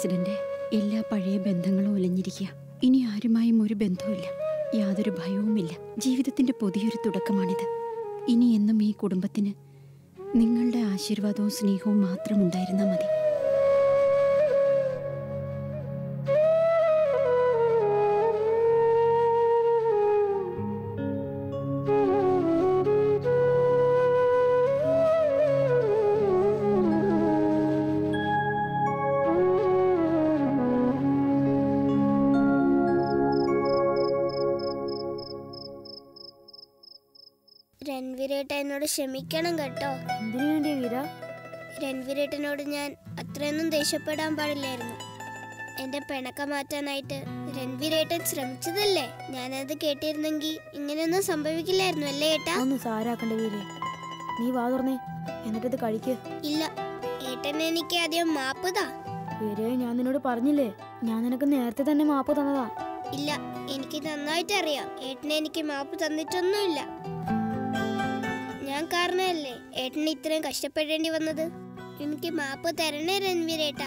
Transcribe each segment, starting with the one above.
President എല്ലാ പഴയ ബന്ധങ്ങളും ഒലഞ്ഞിരിക്കുക ഇനി ആരുമായും ഒരു ബന്ധവുമില്ല യാതൊരു ഭയവുമില്ല ജീവിതത്തിന്റെ പുതിയൊരു തുടക്കമാണിത് ഇനി എന്നും ഈ കുടുംബത്തിന് നിങ്ങളുടെ ആശീർവാദവും സ്നേഹവും മാത്രം ഉണ്ടായിരുന്നാൽ മതി രൺവീരേട്ട എന്നോട് ക്ഷമിക്കണം കേട്ടോ എന്തിനു വേണ്ടിയാ വീര രൺവീരേട്ടനോട് ഞാൻ അത്രയൊന്നും ദേഷ്യപ്പെടാൻ പാടില്ലായിരുന്നു എന്റെ പിണക്കം മാറ്റാനായിട്ട് രൺവീരേട്ടൻ ശ്രമിച്ചതല്ലേ ഞാനത് കേട്ടിരുന്നെങ്കിൽ ഇങ്ങനെയൊന്നും സംഭവിക്കില്ലായിരുന്നു അല്ലേ ഏട്ടാ ഒന്ന് സാരാക്കണ്ട വീരേ നീ വാ തുറന്നേ എന്നിട്ടത് കഴിക്ക് ഇല്ല ഏട്ടൻ എനിക്ക് ആദ്യം മാപ്പ് താ വീരേ ഞാൻ നിന്നോട് പറഞ്ഞില്ലേ ഞാൻ നിനക്ക് നേരത്തെ തന്നെ മാപ്പ് തന്നതാ ഇല്ല എനിക്ക് നന്നായിട്ട് അറിയാം ഏട്ടനെ എനിക്ക് മാപ്പ് തന്നിട്ടൊന്നുമില്ല ഞാൻ കാരണമല്ലേ ഏട്ടന് ഇത്രയും കഷ്ടപ്പെടേണ്ടി വന്നത് എനിക്ക് മാപ്പ് തരണേ രൺവീരേട്ടാ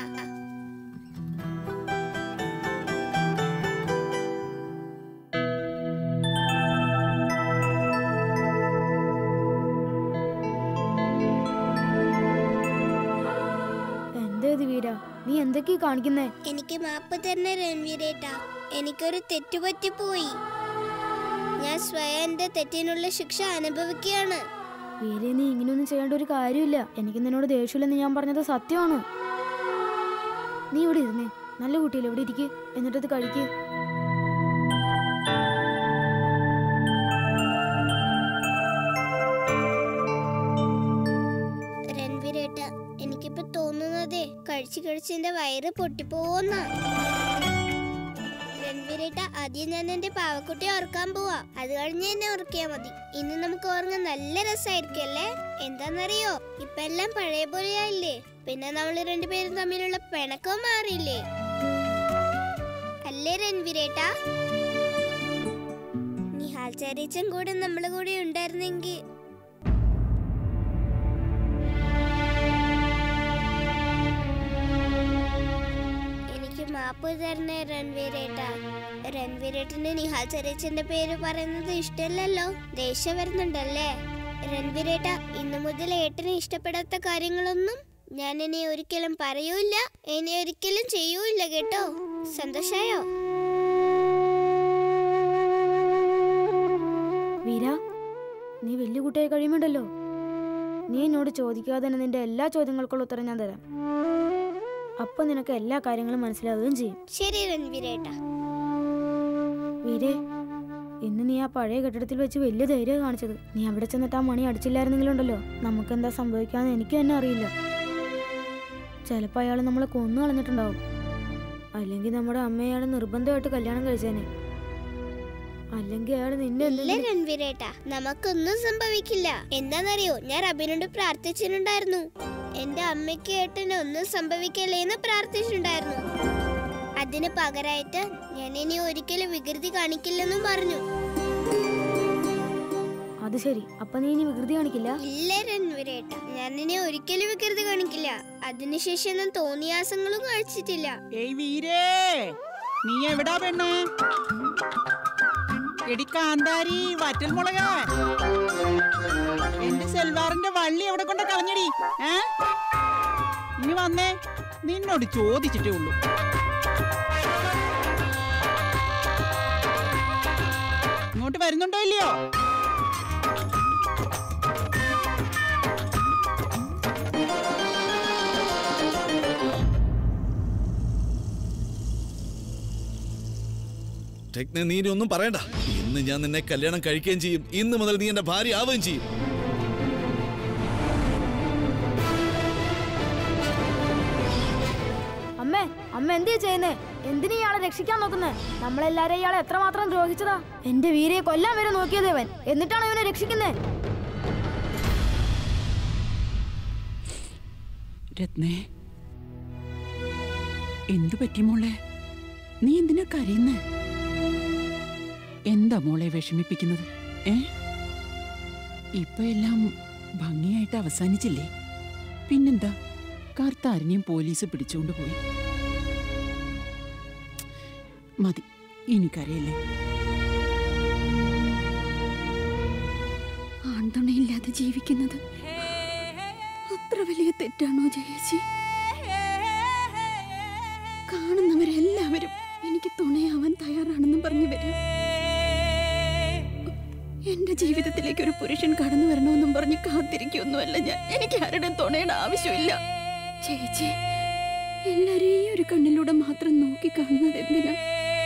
എന്താ ഇത് വീര നീ എന്തൊക്കെയാ കാണിക്കുന്നേ എനിക്ക് മാപ്പ് തരണേ രൺവീരേട്ടാ എനിക്കൊരു തെറ്റുപറ്റി പോയി ഞാൻ സ്വയം എന്റെ തെറ്റിനുള്ള ശിക്ഷ അനുഭവിക്കുകയാണ് വീരേ നീ ഇങ്ങനെയൊന്നും ചെയ്യേണ്ട ഒരു കാര്യമില്ല എനിക്ക് നിന്നോട് ദേഷ്യമില്ലെന്ന് ഞാൻ പറഞ്ഞത് സത്യമാണ് നീ ഇവിടെ ഇരുന്നേ നല്ല കുട്ടിയല്ലേ ഇവിടെ ഇരിക്ക് എന്നിട്ടത് കഴിക്ക് രൺവീരേട്ട എനിക്കിപ്പോ തോന്നുന്നതേ കഴിച്ചു കഴിച്ച് എന്റെ വയറ് പൊട്ടിപ്പോവുന്ന രൺവീരേട്ട ആദ്യം ഞാൻ എന്റെ പാവക്കുട്ടി ഓർക്കാൻ പോവാ അത് കഴിഞ്ഞ് എന്നെ ഓർക്കിയാ മതി ഇന്ന് നമുക്ക് ഓർങ്ങാൻ നല്ല രസമായിരിക്കും അല്ലേ എന്താന്നറിയോ ഇപ്പൊ എല്ലാം പഴയ പോലെയായില്ലേ പിന്നെ നമ്മൾ രണ്ടുപേരും തമ്മിലുള്ള പിണക്കവും മാറിയില്ലേ അല്ലേ രൺവീരേട്ട നിഹാൽ ചാരീച്ചൻ കൂടെ നമ്മളെ കൂടെ ഉണ്ടായിരുന്നെങ്കിൽ എനിക്ക് മാപ്പ് തരണേ രൺവീരേട്ടാ രൺവീരേട്ടന് നിഹാൽ ചെറിയച്ചന്റെ പേര് പറയുന്നത് ഇഷ്ടമല്ലല്ലോ ദേഷ്യം വരുന്നുണ്ടല്ലേ രൺവീരേട്ട ഇന്നു മുതൽ ഏട്ടന് ഇഷ്ടപ്പെടാത്ത കാര്യങ്ങളൊന്നും ഞാൻ ഇനി ഒരിക്കലും പറയൂല ഇനി ഒരിക്കലും ചെയ്യൂല കേട്ടോ സന്തോഷായോ വീര നീ വലിയ കുട്ടിയായി കഴിയുമുണ്ടല്ലോ നീ എന്നോട് ചോദിക്കാതെ തന്നെ നിന്റെ എല്ലാ ചോദ്യങ്ങൾക്കുള്ള ഉത്തരം ഞാൻ തരാം അപ്പൊ നിനക്ക് എല്ലാ കാര്യങ്ങളും മനസ്സിലാവുകയും ചെയ്യും ശരി രൺവീരേട്ട വീരേ ഇന്ന് നീ ആ പഴയ കെട്ടിടത്തിൽ വെച്ച് വലിയ ധൈര്യം കാണിച്ചത് നീ അവിടെ ചെന്നിട്ട് ആ മണി അടിച്ചില്ലായിരുന്നെങ്കിലുണ്ടല്ലോ നമുക്ക് എന്താ സംഭവിക്കാന്ന് എനിക്ക് തന്നെ അറിയില്ല ചിലപ്പോൾ അയാൾ നമ്മളെ കൊന്നു കളഞ്ഞിട്ടുണ്ടാവും അല്ലെങ്കിൽ നമ്മുടെ അമ്മ അയാൾ നിർബന്ധമായിട്ട് കല്യാണം കഴിച്ചേനെ അല്ലെങ്കിൽ അയാൾ നിന്നെ ഇല്ല എന്തെങ്കിലും- രൺവീരേട്ടാ നമുക്കൊന്നും സംഭവിക്കില്ല എന്താന്നറിയോ ഞാൻ റബിനോട് പ്രാർത്ഥിച്ചിട്ടുണ്ടായിരുന്നു എന്റെ അമ്മയ്ക്ക് ഏട്ടന് ഒന്നും സംഭവിക്കല്ലേന്ന് പ്രാർത്ഥിച്ചിട്ടുണ്ടായിരുന്നു അതിന് പകരമായിട്ട് ഞാൻ ഇനി ഒരിക്കലും വികൃതി കാണിക്കില്ലെന്നും പറഞ്ഞു അത് ശരി അപ്പൊ നീ ഇനി വികൃതി കാണിക്കില്ല ഇല്ല രൺവീരേട്ട ഞാൻ ഇനി ഒരിക്കലും വികൃതി കാണിക്കില്ല അതിനുശേഷം ഞാൻ തോന്നിയാസങ്ങളും കഴിച്ചിട്ടില്ല ഏയ് വീരേ നീ എവിടാ പെണ്ണ് എടി കാന്താരി വറ്റൽ മുളക എന്റെ സെൽവാറിന്റെ വള്ളി എവിടെ കൊണ്ട് കളഞ്ഞടി ഏ ഇനി വന്നേ നിന്നോട് ചോദിച്ചിട്ടേ ഉള്ളൂ ഇങ്ങോട്ട് വരുന്നുണ്ടോ ഇല്ലയോ ടെക്നെ നീ ഇനി ഒന്നും പറയണ്ട ഇന്ന് ഞാൻ നിന്നെ കല്യാണം കഴിക്കുകയും ചെയ്യും ഇന്ന് മുതൽ നീ എന്റെ ഭാര്യ ആവുകയും ചെയ്യും അമ്മേ അമ്മ എന്തിയാ ചെയ്യുന്നേ എന്തിനാ ഇയാളെ രക്ഷിക്കാൻ നോക്കുന്നേ നമ്മളെല്ലാരും ഇയാളെ എത്രമാത്രം ദ്രോഹിച്ചതാ എന്റെ വീരയെ കൊല്ലാൻ വരെ നോക്കിയത് ഇവൻ എന്നിട്ടാണ് ഇവനെ രക്ഷിക്കുന്നേ രത്നേ എന്തു പറ്റി മോളെ നീ എന്തിനാ കരയുന്നേ എന്താ മോളെ വിഷമിപ്പിക്കുന്നത് ഏ ഇപ്പൊ എല്ലാം ഭംഗിയായിട്ട് അവസാനിച്ചില്ലേ പിന്നെന്താ കർത്താരിനെയും പോലീസ് പിടിച്ചുകൊണ്ട് പോയി മതി ഇനി കരയല്ലേ ആൺതുണയില്ലാതെ ജീവിക്കുന്നത് അത്ര വലിയ തെറ്റാണോ ജയേച്ചി കാണുന്നവരെല്ലാവരും എനിക്ക് തുണയാവാൻ തയ്യാറാണെന്ന് പറഞ്ഞു വരാം എന്റെ ജീവിതത്തിലേക്ക് ഒരു പുരുഷൻ കടന്നു വരണമെന്നും പറഞ്ഞ് കാത്തിരിക്കൊന്നുമല്ല ഞാൻ എനിക്ക് ആരുടെ തുണയുടെ ആവശ്യമില്ല ചേച്ചി എല്ലാരെയും ഈ ഒരു കണ്ണിലൂടെ മാത്രം നോക്കി കാണുന്നത് എന്തിനാ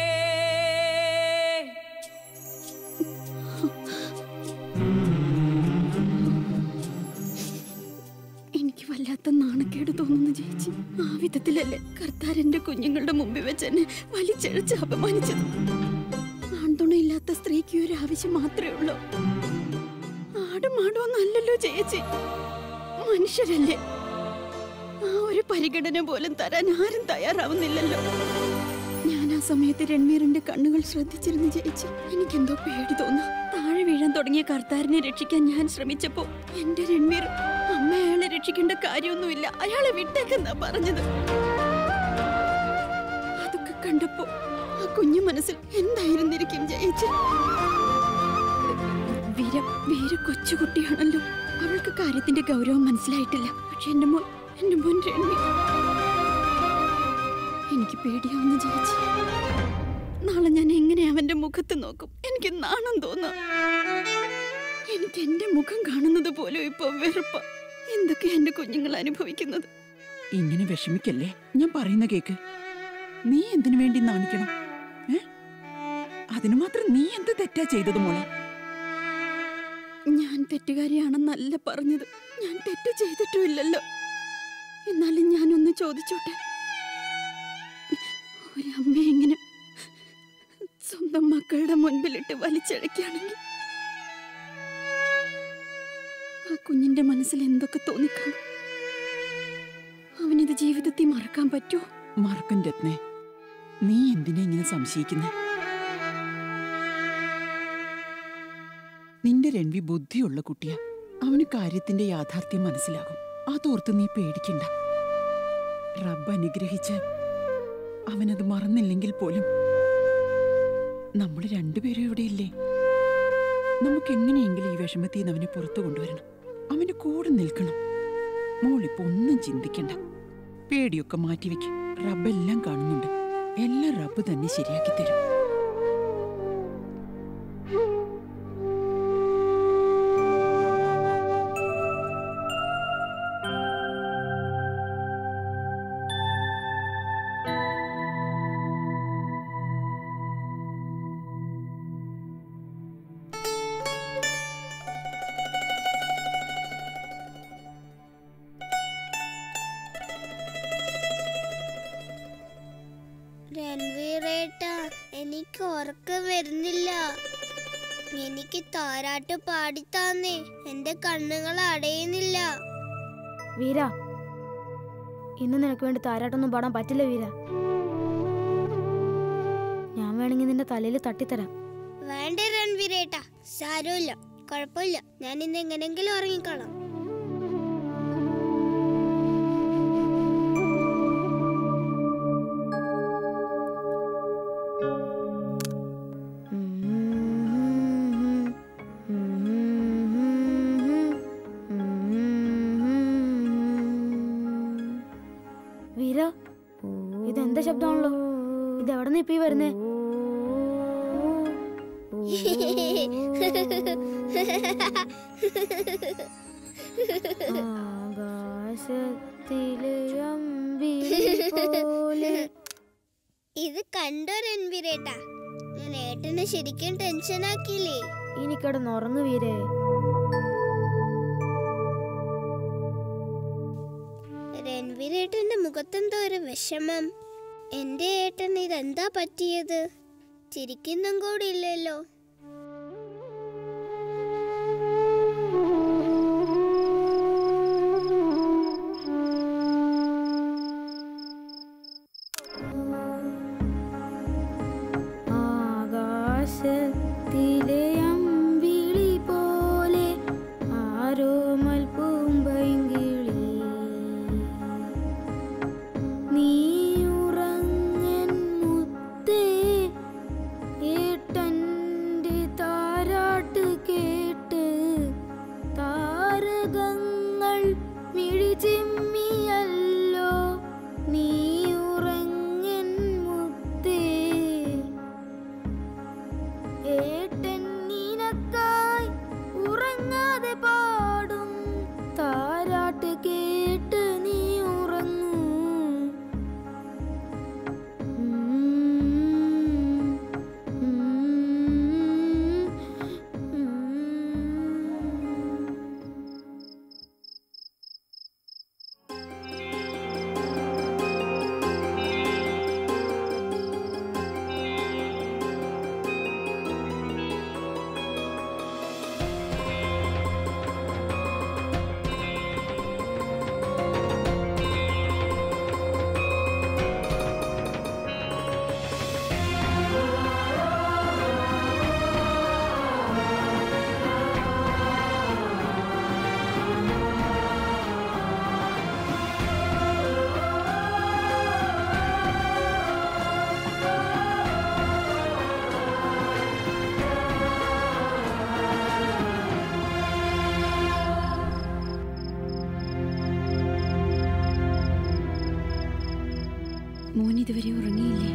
എനിക്ക് വല്ലാത്ത നാണക്കേട് തോന്നുന്നു ചേച്ചി ആ വിധത്തിലല്ലേ കർത്താരന്റെ കുഞ്ഞുങ്ങളുടെ മുമ്പിൽ വെച്ച് എന്നെ വലിച്ചഴച്ച് അപമാനിച്ചത് ആൺതുണയില്ലാത്ത സ്ത്രീക്ക് ഒരു ആവശ്യം മാത്രമേ ഉള്ളൂ ആടും ആടും അല്ലല്ലോ ചേച്ചി മനുഷ്യരല്ലേ ആ ഒരു പരിഗണന പോലും തരാൻ ആരും തയ്യാറാവുന്നില്ലല്ലോ ഞാൻ ആ സമയത്ത് രൺവീറിന്റെ കണ്ണുകൾ ശ്രദ്ധിച്ചിരുന്നു ചേച്ചി എനിക്കെന്തോ പേടി തോന്നാ താഴെ വീഴാൻ തുടങ്ങിയ കർത്താരിനെ രക്ഷിക്കാൻ ഞാൻ ശ്രമിച്ചപ്പോ എന്റെ രൺവീർ അമ്മ അയാളെ രക്ഷിക്കേണ്ട കാര്യമൊന്നുമില്ല അയാളെ വിട്ടേക്കെന്നാ പറഞ്ഞത് അതൊക്കെ കണ്ടപ്പോ ആ കുഞ്ഞു മനസ്സിൽ എന്തായിരുന്നിരിക്കും ജയിച്ച് വീര വീര കൊച്ചുകുട്ടിയാണല്ലോ അവൾക്ക് കാര്യത്തിന്റെ ഗൗരവം മനസ്സിലായിട്ടില്ല പക്ഷെ എന്റെ മോൻ എന്റെ മോൻ രൺവീർ എനിക്ക് പേടിയാവുന്ന ചേച്ചി നാളെ ഞാൻ എങ്ങനെ അവന്റെ മുഖത്ത് നോക്കും എനിക്ക് നാണം തോന്നാം എനിക്ക് എന്റെ മുഖം കാണുന്നത് പോലും ഇപ്പൊ വെറുപ്പ എന്തൊക്കെ എന്റെ കുഞ്ഞുങ്ങൾ അനുഭവിക്കുന്നത് ഇങ്ങനെ വിഷമിക്കല്ലേ ഞാൻ പറയുന്ന കേക്ക് നീ എന്തിനു വേണ്ടി നാണിക്കണം ഏ അതിനു മാത്രം നീ എന്ത് തെറ്റാ ചെയ്തത് മോളെ ഞാൻ തെറ്റുകാരിയാണെന്നല്ല പറഞ്ഞത് ഞാൻ തെറ്റ് ചെയ്തിട്ടുമില്ലല്ലോ എന്നാലും ഞാനൊന്ന് ചോദിച്ചോട്ടെ ഒരമ്മ എങ്ങനെ സ്വന്തം മക്കളുടെ മുൻപിലിട്ട് വലിച്ചഴക്കുകയാണെങ്കിൽ ആ കുഞ്ഞിന്റെ മനസ്സിൽ എന്തൊക്കെ തോന്നിക്കാണും അവനിത് ജീവിതത്തിൽ മറക്കാൻ പറ്റുമോ മറക്കും രത്നെ നീ എന്തിനാ ഇങ്ങനെ സംശയിക്കുന്നെ നിന്റെ രൺവി ബുദ്ധിയുള്ള കുട്ടിയാ അവന് കാര്യത്തിന്റെ യാഥാർത്ഥ്യം മനസ്സിലാകും അതോർത്ത് നീ പേടിക്കണ്ട റബ്ബ് അനുഗ്രഹിച്ച് അവനത് മറന്നില്ലെങ്കിൽ പോലും നമ്മൾ രണ്ടുപേരും ഇവിടെ ഇല്ലേ നമുക്ക് എങ്ങനെയെങ്കിലും ഈ വിഷമത്തിൽ നിന്ന് അവനെ പുറത്തു കൊണ്ടുവരണം അവന്റെ കൂടെ നിൽക്കണം മോളിപ്പോ ഒന്നും ചിന്തിക്കണ്ട പേടിയൊക്കെ മാറ്റിവെക്കും റബ്ബെല്ലാം കാണുന്നുണ്ട് എല്ലാം റബ്ബ് തന്നെ ശരിയാക്കി തരും രൺവീറേട്ട എനിക്ക് ഉറക്കം വരുന്നില്ല എനിക്ക് താരാട്ട് പാടിത്താന്നേ എന്റെ കണ്ണുകൾ അടയുന്നില്ല വീര ഇന്ന് നിനക്ക് വേണ്ടി താരാട്ടൊന്നും പാടാൻ പറ്റില്ല വീര ഞാൻ വേണമെങ്കിൽ നിന്റെ തലയിൽ തട്ടിത്തരാം വേണ്ട രൺവീരേട്ട സാരമില്ല കുഴപ്പമില്ല ഞാൻ ഇന്ന് എങ്ങനെങ്കിലും ഉറങ്ങിക്കോളാം വീര ഇതെന്താ ശബ്ദമാണല്ലോ ഇത് എവിടെ നിന്ന് ഇപ്പൊ ഈ വരുന്നേ ആകാശത്തിലെ അമ്പിളി പോലെ ഇത് കണ്ടോ രൺവീരേട്ട ഞാൻ ഏട്ടനെ ശരിക്കും ടെൻഷനാക്കിയില്ലേ ഇനി കിടന്ന് ഉറങ്ങു വീരേ രൺവീരേട്ടന്റെ മുഖത്തെന്തോ ഒരു വിഷമം എന്റെ ഏട്ടൻ ഇതെന്താ പറ്റിയത് ചിരിക്കുന്നും കൂടി ഇല്ലല്ലോ ആകാശത്തിലെ അമ്പിളി പോലെ ആരോ മൽപ്പൂമ്പൈങ്കിളി നീ ഉറങ്ങൻ മുത്തേ ഇതുവരെ ഉറങ്ങിയില്ലേ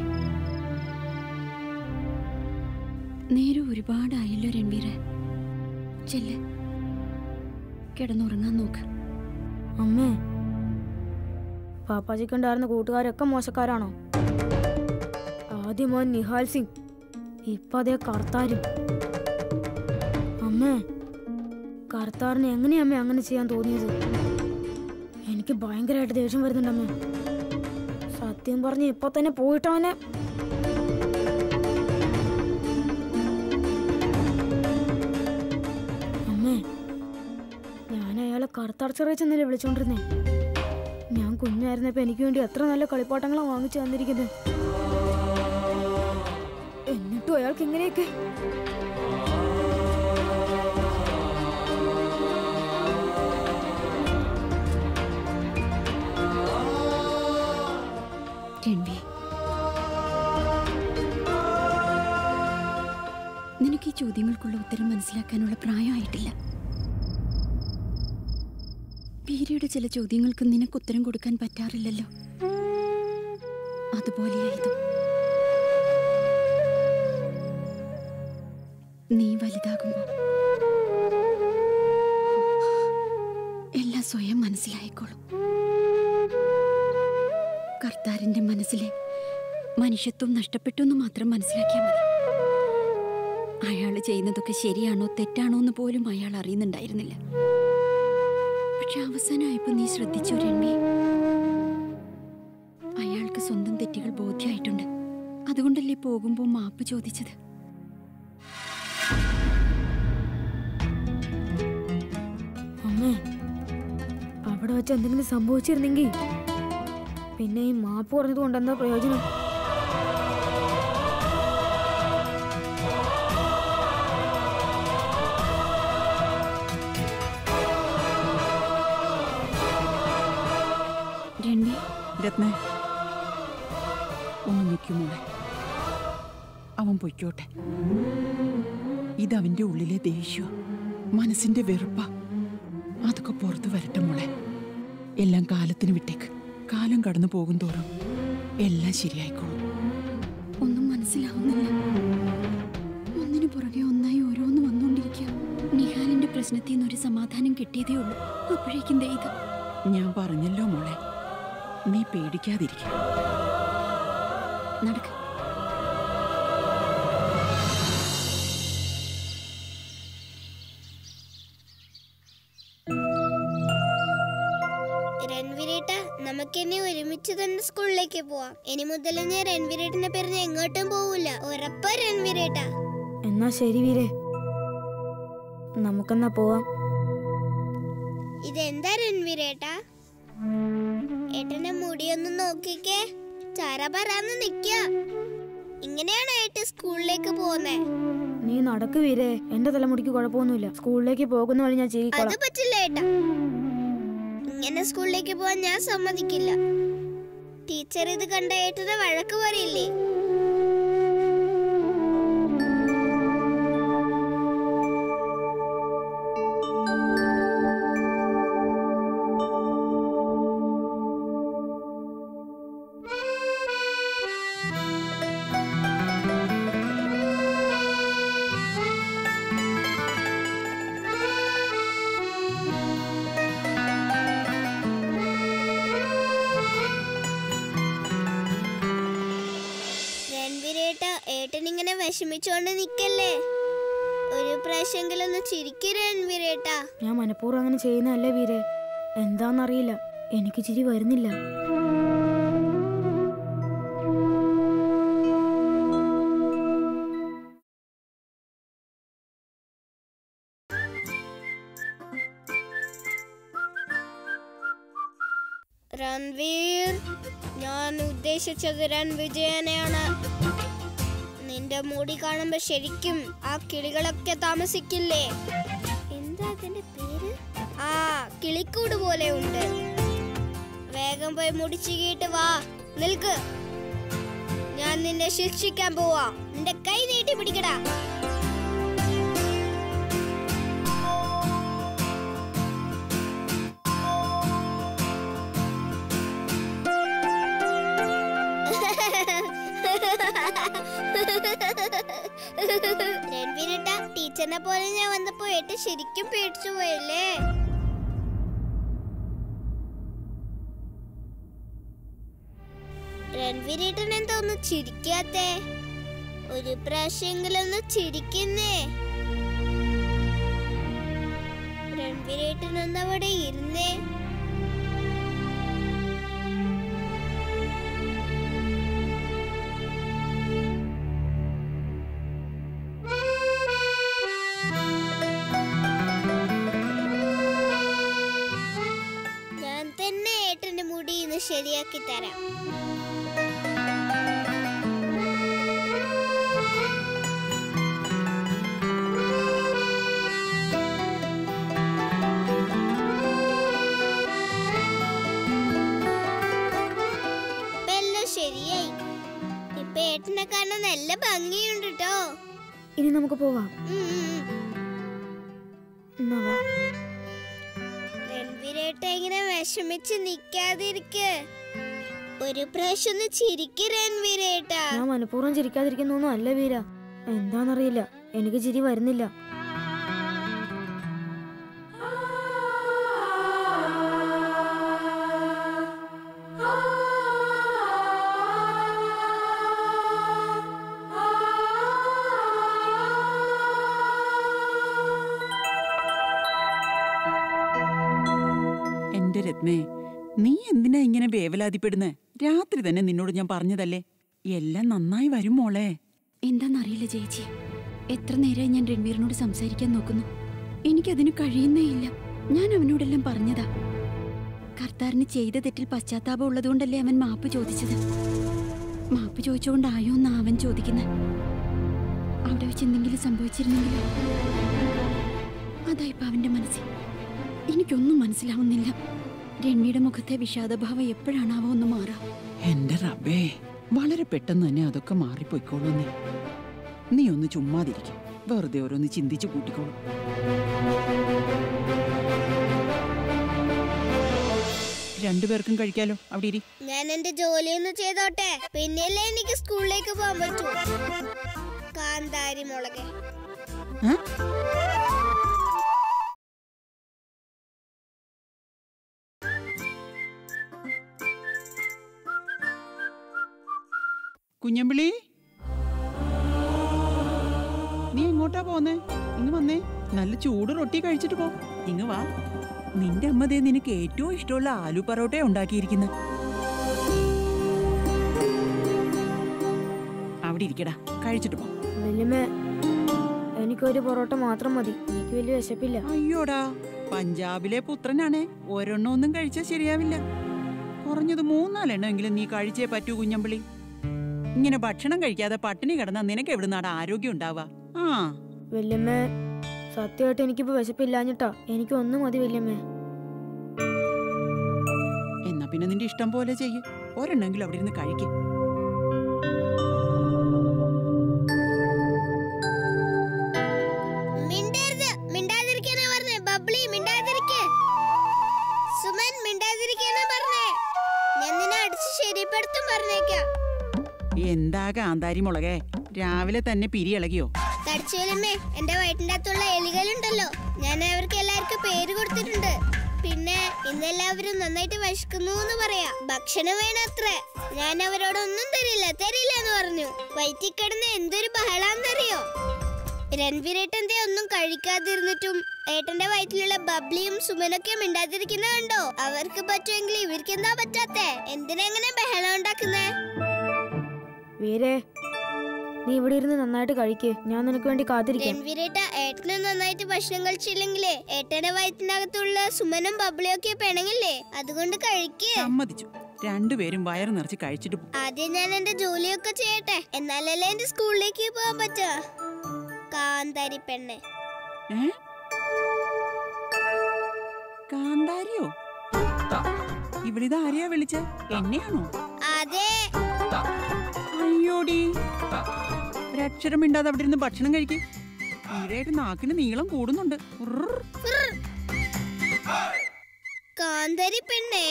നേരം ഒരുപാടായല്ലോ രൺവീര ചെല്ല് കിടന്നുറങ്ങാൻ നോക്ക് അമ്മേ പാപ്പാജിക്കുണ്ടായിരുന്ന കൂട്ടുകാരൊക്കെ മോശക്കാരാണോ ആദ്യം മോൻ നിഹാൽ സിംഗ് ഇപ്പൊ അതേ കർത്താരും അമ്മേ കർത്താറിന് എങ്ങനെയാ അമ്മേ അങ്ങനെ ചെയ്യാൻ തോന്നിയത് എനിക്ക് ഭയങ്കരമായിട്ട് ദേഷ്യം വരുന്നുണ്ടമ്മേ സത്യം പറഞ്ഞ് ഇപ്പൊ തന്നെ പോയിട്ടവനെ അമ്മേ ഞാൻ അയാളെ കറുത്തടച്ചിറച്ചെന്നല്ലേ വിളിച്ചോണ്ടിരുന്നേ ഞാൻ കുഞ്ഞായിരുന്നപ്പോ എനിക്ക് വേണ്ടി എത്ര നല്ല കളിപ്പാട്ടങ്ങളാണ് വാങ്ങിച്ചു തന്നിരിക്കുന്നത് എന്നിട്ടും അയാൾക്ക് ഇങ്ങനെയൊക്കെ രൺവി നിനക്ക് ഈ ചോദ്യങ്ങൾക്കുള്ള ഉത്തരം മനസ്സിലാക്കാനുള്ള പ്രായമായിട്ടില്ല വീരയുടെ ചില ചോദ്യങ്ങൾക്ക് നിനക്ക് ഉത്തരം കൊടുക്കാൻ പറ്റാറില്ലല്ലോ അതുപോലെയായതും നീ വലുതാകുമ്പോൾ എല്ലാം സ്വയം മനസ്സിലായിക്കോളും കർത്താരിന്റെ മനസ്സിലെ മനുഷ്യത്വം നഷ്ടപ്പെട്ടു എന്ന് മാത്രം മനസ്സിലാക്കിയാൽ മതി അയാൾ ചെയ്യുന്നതൊക്കെ ശരിയാണോ തെറ്റാണോ എന്ന് പോലും അയാൾ അറിയുന്നുണ്ടായിരുന്നില്ല പക്ഷെ അവസാനമായപ്പോ നീ ശ്രദ്ധിച്ചോ രൺവി അയാൾക്ക് സ്വന്തം തെറ്റുകൾ ബോധ്യമായിട്ടുണ്ട് അതുകൊണ്ടല്ലേ പോകുമ്പോൾ മാപ്പ് ചോദിച്ചത് അമ്മേ അവിടെ വെച്ച് എന്തെങ്കിലും സംഭവിച്ചിരുന്നെങ്കിൽ പിന്നെ ഈ മാപ്പ് പറഞ്ഞത് കൊണ്ട് എന്താ പ്രയോജനം രൺവി രത്ന ഒന്ന് നിൽക്കുമോളെ അവൻ പൊയ്ക്കോട്ടെ ഇതവന്റെ ഉള്ളിലെ ദേഷ്യ മനസ്സിന്റെ വെറുപ്പ അതൊക്കെ പുറത്തു വരട്ടെ മോളെ എല്ലാം കാലത്തിന് വിട്ടേക്ക് കാലം കടന്നു പോകും തോറും എല്ലാം ശരിയായിക്കോളും ഒന്നും മനസ്സിലാവുന്നില്ല ഒന്നിനു പുറകെ ഒന്നായി ഓരോന്ന് വന്നുകൊണ്ടിരിക്കുക നിഹാലിന്റെ പ്രശ്നത്തിൽ നിന്ന് ഒരു സമാധാനം കിട്ടിയതേ ഉള്ളൂ അപ്പോഴേക്കും ദേ ഇത് ഞാൻ പറഞ്ഞല്ലോ മോളെ നീ പേടിക്കാതിരിക്കും നടക്ക രൺവീരേട്ട നമുക്കിനി ഒരുമിച്ച് തന്നെ സ്കൂളിലേക്ക് പോവാം ഇനി മുതൽ ഞാൻ രൺവീരേട്ടനെ പറഞ്ഞ് എങ്ങോട്ടും പോവില്ല ഉറപ്പാ രൺവീരേട്ട എന്നാ ശരി വീരേ നമുക്കെന്നാ പോവാം ഇതെന്താ രൺവീരേട്ട ഏട്ടന്റെ മുടിയൊന്ന് നോക്കിക്കേ ചാര പറന്ന് നിക്ക ഇങ്ങനെയാണോ ഏട്ട സ്കൂളിലേക്ക് പോകുന്നേ നീ നടക്ക് വീരേ എന്റെ തലമുടിക്ക് കുഴപ്പമൊന്നുമില്ല സ്കൂളിലേക്ക് പോകുന്ന വഴി ഞാൻ അത് ചെയ്യിക്കോളാം പറ്റില്ല ഏട്ടാ ഇങ്ങനെ സ്കൂളിലേക്ക് പോവാൻ ഞാൻ സമ്മതിക്കില്ല ടീച്ചർ ഇത് കണ്ട ഏട്ടനെ വഴക്ക് പറയില്ലേ രൺവീരേട്ട ഏട്ടൻ ഇങ്ങനെ വിഷമിച്ചോണ്ട് നിക്കല്ലേ ഒരു പ്രാവശ്യമെങ്കിലും ഒന്ന് ചിരിക്കൂ രൺവീരേട്ട ഞാൻ മനഃപൂർവ്വം അങ്ങനെ ചെയ്യുന്നതല്ലേ വീരേ എന്താന്നറിയില്ല എനിക്ക് ചിരി വരുന്നില്ല രൺവീർ ഞാൻ ഉദ്ദേശിച്ചത് രൺവിജയനെയാണ് നിന്റെ മുടി കാണുമ്പോ ശരിക്കും ആ കിളികളൊക്കെ താമസിക്കില്ലേ എന്താ അതിന്റെ പേര് ആ കിളിക്കൂട് പോലെ ഉണ്ട് വേഗം പോയി മുടി ചീകിയിട്ട് വാ നിൽക്ക് ഞാൻ നിന്നെ ശിക്ഷിക്കാൻ പോവാ നിന്റെ കൈ നീട്ടി പിടിക്കടാ രൺവീരേട്ട ടീച്ചറിനെ പോലെ ഞാൻ വന്നപ്പോ ഏട്ട ശരിക്കും പേടിച്ചു പോയല്ലേ രൺവീരേട്ടൻ എന്താ ഒന്ന് ചിരിക്കാത്തെ ഒരു പ്രാവശ്യമെങ്കിലും ഒന്ന് ചിരിക്കുന്നേ രൺവീരേട്ടൻ ഒന്ന് അവിടെ ഇരുന്നേ ഞാൻ തന്നെ ഏട്ടന്റെ മുടി ഇന്ന് ശരിയാക്കി തരാം ഇപ്പൊ എല്ലാം ശരിയായി ഇപ്പൊ ഏട്ടനെ കാണാൻ നല്ല ഭംഗിയുണ്ട് കേട്ടോ ഇനി നമുക്ക് പോവാം ഉം, ഉം, ഉം. എന്നാ വാ. രൺവീരേട്ട ഇങ്ങനെ വിഷമിച്ച് നിക്കാതിരിക്ക് ഒരു പ്രാവശ്യം ഒന്ന് ചിരിക്ക് രൺവീരേട്ടാ ഞാൻ മനഃപൂർവ്വം ചിരിക്കാതിരിക്കുന്നൊന്നും അല്ല വീര എന്താന്നറിയില്ല എനിക്ക് ചിരി വരുന്നില്ല എന്റെ രത്നേ നീ എന്തിനാ ഇങ്ങനെ വേവലാതിപ്പെടുന്നേ രാത്രി തന്നെ നിന്നോട് ഞാൻ പറഞ്ഞതല്ലേ എല്ലാം നന്നായി വരും മോളെ എന്താണെന്നറിയില്ല ചേച്ചി എത്ര നേരമായി ഞാൻ രൺവീറിനോട് സംസാരിക്കാൻ നോക്കുന്നു എനിക്കതിന് കഴിയുന്നേ ഇല്ല ഞാൻ അവനോടെല്ലാം പറഞ്ഞതാ കർത്താറിന് ചെയ്ത തെറ്റിൽ പശ്ചാത്താപം ഉള്ളതുകൊണ്ടല്ലേ അവൻ മാപ്പ് ചോദിച്ചത് മാപ്പ് ചോദിച്ചുകൊണ്ടായോ എന്നാ അവൻ ചോദിക്കുന്നത് അവിടെ വെച്ച് എന്തെങ്കിലും സംഭവിച്ചിരുന്നെങ്കിൽ അതായിപ്പോ അവന്റെ മനസ്സിൽ എനിക്കൊന്നും മനസ്സിലാവുന്നില്ല രൺവിയുടെ മുഖത്തെ വിഷാദഭാവം എപ്പോഴാണാവോ ഒന്ന് മാറാ എന്റെ റബ്ബേ വളരെ പെട്ടെന്ന് തന്നെ അതൊക്കെ മാറിപ്പോയിക്കോളൂ നീ നീ ഒന്ന് ചുമ്മാതിരിക്കും വെറുതെ ഓരോന്ന് ചിന്തിച്ചു കൂട്ടിക്കോളൂ രണ്ടുപേർക്കും കഴിക്കാലോ അവിടെ ഇരി ഞാൻ എന്റെ ജോലി ഒന്ന് ചെയ്തോട്ടെ പിന്നെയല്ലേ എനിക്ക് സ്കൂളിലേക്ക് പോകാൻ പറ്റൂ കാന്താരി മുളകെ ഏ? കുഞ്ഞമ്പിളി നീ എങ്ങോട്ടാ പോന്നേ ഇങ്ങ് വന്നേ നല്ല ചൂട് റൊട്ടി കഴിച്ചിട്ട് പോ ഇങ്ങ് വാ നിന്റെ അമ്മ ദേ നിനക്ക് ഏറ്റവും ഇഷ്ടമുള്ള ആലു പറോട്ട ഉണ്ടാക്കിയിരിക്കുന്ന അവിടെ ഇരിക്കടാ കഴിച്ചിട്ട് പോ വല്യമ്മേ എനിക്കൊരു പൊറോട്ട മാത്രം മതി എനിക്ക് വലിയ വിശപ്പില്ല അയ്യോടാ പഞ്ചാബിലെ പുത്രനാണേ ഒരെണ്ണമൊന്നും കഴിച്ചാൽ ശരിയാവില്ല കുറഞ്ഞത് മൂന്നാലെണ്ണമെങ്കിലും നീ കഴിച്ചേ പറ്റൂ കുഞ്ഞമ്പിളി ഇങ്ങനെ ഭക്ഷണം കഴിക്കാതെ പട്ടിണി കിടന്നാ നിനക്ക് എവിടുന്നാടാ ആരോഗ്യം ഉണ്ടാവുക ആ വല്യമ്മേ സത്യമായിട്ട് എനിക്കിപ്പോ വിശപ്പില്ലാഞ്ഞിട്ടാ എനിക്ക് ഒന്നും മതി വല്യമ്മേ എന്നാ പിന്നെ നിന്റെ ഇഷ്ടം പോലെ ചെയ്യ് ഒരെണ്ണമെങ്കിലും അവിടെ ഇരുന്ന് കഴിക്കും മിണ്ടരുത് മിണ്ടാതിരിക്കാനാ പറഞ്ഞേ ബബ്ലി മിണ്ടാതിരിക്കെ സുമൻ മിണ്ടാതിരിക്കാനാ പറഞ്ഞേ ഞാൻ നിന്നെ അടിച്ച് ശരിപ്പെടുത്തും പറഞ്ഞേക്കാം എന്താ കാന്താരി മുളകേ രാവിലെ തന്നെ പിരി ഇളകിയോ തടിച്ചുവലമ്മേ എന്റെ വയറ്റിന്റെ അകത്തുള്ള എലികളുണ്ടല്ലോ ഞാൻ അവർക്ക് എല്ലാവർക്കും പേര് കൊടുത്തിട്ടുണ്ട് പിന്നെ ഇന്നെല്ലാവരും നന്നായിട്ട് വിശക്കുന്നു എന്ന് പറയാ ഭക്ഷണം വേണത്രേ ഞാൻ അവരോടൊന്നും തരില്ല തരില്ല എന്ന് പറഞ്ഞു വയറ്റിൽ കിടന്ന് എന്തൊരു ബഹളാന്നറിയോ രൺവീരേട്ടന്റെ ഒന്നും കഴിക്കാതിരുന്നിട്ടും ഏട്ടന്റെ വയറ്റിലുള്ള ബബ്ലിയും സുമനൊക്കെ മിണ്ടാതിരിക്കുന്ന കണ്ടോ അവർക്ക് പറ്റുമെങ്കിൽ ഇവർക്ക് എന്താ പറ്റാത്തെ എന്തിനാ എങ്ങനെ ബഹളം ഉണ്ടാക്കുന്നേ വീരേ നീ ഇവിടെ ഇരുന്ന് നന്നായിട്ട് കഴിക്ക് ഞാൻ നിനക്ക് വേണ്ടി കാത്തിരിക്കാം രൺവീരേട്ട ഏട്ടന് നന്നായിട്ട് ഭക്ഷണം കഴിച്ചില്ലെങ്കിലേ ഏട്ടന്റെ വയറ്റിനകത്തുള്ള സുമനും ബബ്ലിയും ഒക്കെ പിണങ്ങില്ലേ അതുകൊണ്ട് കഴിക്ക് സമ്മതിച്ചു രണ്ടുപേരും വയറ് നിറച്ച് കഴിച്ചിട്ട് പോ ആദ്യം ഞാൻ എന്റെ ജോലിയൊക്കെ ചെയ്യട്ടെ എന്നാലല്ലേ എന്റെ സ്കൂളിലേക്ക് പോകാൻ പറ്റുക കാന്താരി പെണ്ണെ ഏ കാന്താരിയോ ഇവളിത് ആരെയാ വിളിച്ച എന്നെയാണോ അതെ അയ്യോടി ഒരക്ഷരം മിണ്ടാതെ അവിടെ ഇരുന്ന് ഭക്ഷണം കഴിക്കും ഈടായിട്ട് നാക്കിന് നീളം കൂടുന്നുണ്ട് ഉർർ. കാന്താരി പെണ്ണെ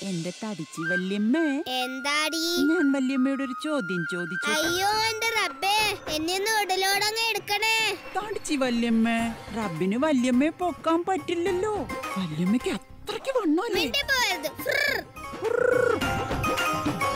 എന്റെ തടിച്ചി വല്യമ്മേ എന്താടി ഞാൻ വല്യമ്മയോട് ഒരു ചോദ്യം ചോദിച്ചു അയ്യോ എന്റെ റബ്ബേ എന്നെ ഒന്ന് ഉടലോടങ്ങ് എടുക്കണേ തടിച്ചി വല്യമ്മേ റബ്ബിന് വല്യമ്മയെ പൊക്കാൻ പറ്റില്ലല്ലോ വല്യമ്മയ്ക്ക് അത്രയ്ക്ക് വണ്ണല്ലേ മിണ്ടി പോയത് ഫ്രർ.